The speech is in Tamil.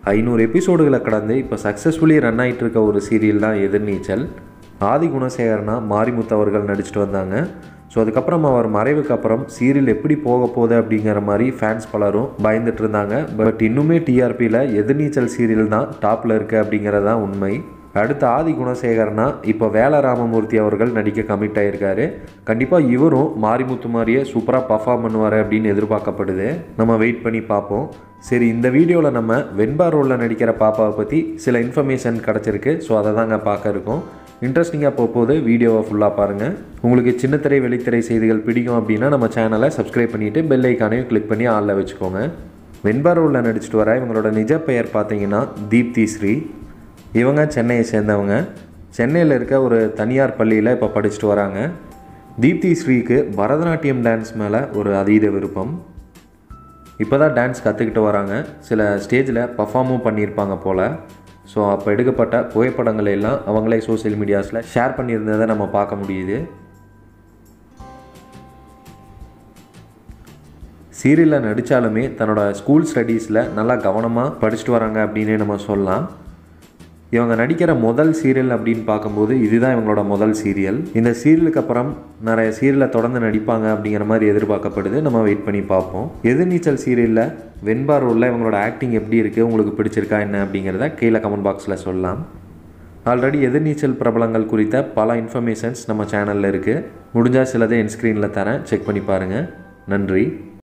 ஐநூறு எபிசோடுகளை கடந்து இப்போ சக்ஸஸ்ஃபுல்லி ரன் ஆகிட்டு இருக்க ஒரு சீரியல் தான் எதிர்நீச்சல் ஆதி குணசேகரனா மாரிமுத்து அவர்கள் நடிச்சிட்டு வந்தாங்க ஸோ அதுக்கப்புறம் அவர் மறைவுக்கு அப்புறம் சீரியல் எப்படி போக போகுது அப்படிங்கிற மாதிரி ஃபேன்ஸ் பலரும் பயந்துட்டு இருந்தாங்க பட் இன்னுமே டிஆர்பியில் எதிர்நீச்சல் சீரியல் தான் டாப்பில் இருக்குது அப்படிங்கிறது தான் உண்மை அடுத்து ஆதி குணசேகரனா இப்போ வேல ராமமூர்த்தி அவர்கள் நடிக்க கமிட் ஆயிருக்காரு கண்டிப்பாக இவரும் மாரிமுத்து மாதிரியே சூப்பராக பர்ஃபார்ம் பண்ணுவார் அப்படின்னு எதிர்பார்க்கப்படுது நம்ம வெயிட் பண்ணி பார்ப்போம் சரி இந்த வீடியோவில் நம்ம வெண்பா ரோலில் நடிக்கிற பாப்பாவை பற்றி சில இன்ஃபர்மேஷன் கிடச்சிருக்கு ஸோ அதை தாங்க பார்க்க இருக்கோம் இன்ட்ரெஸ்டிங்காக போகும்போது வீடியோவை ஃபுல்லாக பாருங்கள் உங்களுக்கு சின்னத்திரை வெளித்திரை செய்திகள் பிடிக்கும் அப்படின்னா நம்ம சேனலை சப்ஸ்கிரைப் பண்ணிவிட்டு பெல் ஐக்கானையும் கிளிக் பண்ணி ஆளில் வச்சுக்கோங்க வெண்பா ரோலில் நடிச்சிட்டு வர இவங்களோட நிஜ பெயர் பார்த்தீங்கன்னா தீப்தி ஸ்ரீ இவங்க சென்னையை சேர்ந்தவங்க சென்னையில் இருக்க ஒரு தனியார் பள்ளியில் இப்போ படிச்சுட்டு வராங்க தீப்தி ஸ்ரீக்கு பரதநாட்டியம் டான்ஸ் மேலே ஒரு அதீத விருப்பம் இப்போ தான் டான்ஸ் கற்றுக்கிட்டு வராங்க சில ஸ்டேஜில் பர்ஃபார்மும் பண்ணியிருப்பாங்க போல் ஸோ அப்போ எடுக்கப்பட்ட புகைப்படங்கள் எல்லாம் அவங்களே சோஷியல் மீடியாஸில் ஷேர் பண்ணியிருந்ததை நம்ம பார்க்க முடியுது சீரியலில் நடித்தாலுமே தன்னோட ஸ்கூல் ஸ்டடீஸில் நல்லா கவனமாக படிச்சுட்டு வராங்க அப்படின்னே நம்ம சொல்லலாம் இவங்க நடிக்கிற முதல் சீரியல் அப்படின்னு பார்க்கும்போது இதுதான் இவங்களோட முதல் சீரியல் இந்த சீரியலுக்கு அப்புறம் நிறைய சீரியலை தொடர்ந்து நடிப்பாங்க அப்படிங்கிற மாதிரி எதிர்பார்க்கப்படுது நம்ம வெயிட் பண்ணி பார்ப்போம் எதிர்நீச்சல் சீரியலில் வெண்பா ரோலில் இவங்களோட ஆக்டிங் எப்படி இருக்குது உங்களுக்கு பிடிச்சிருக்கா என்ன அப்படிங்கிறத கீழே கமெண்ட் பாக்ஸில் சொல்லலாம் ஆல்ரெடி எதிர்நீச்சல் பிரபலங்கள் குறித்த பல இன்ஃபர்மேஷன்ஸ் நம்ம சேனலில் இருக்குது முடிஞ்சால் சிலதை என் ஸ்க்ரீனில் தரேன் செக் பண்ணி பாருங்கள் நன்றி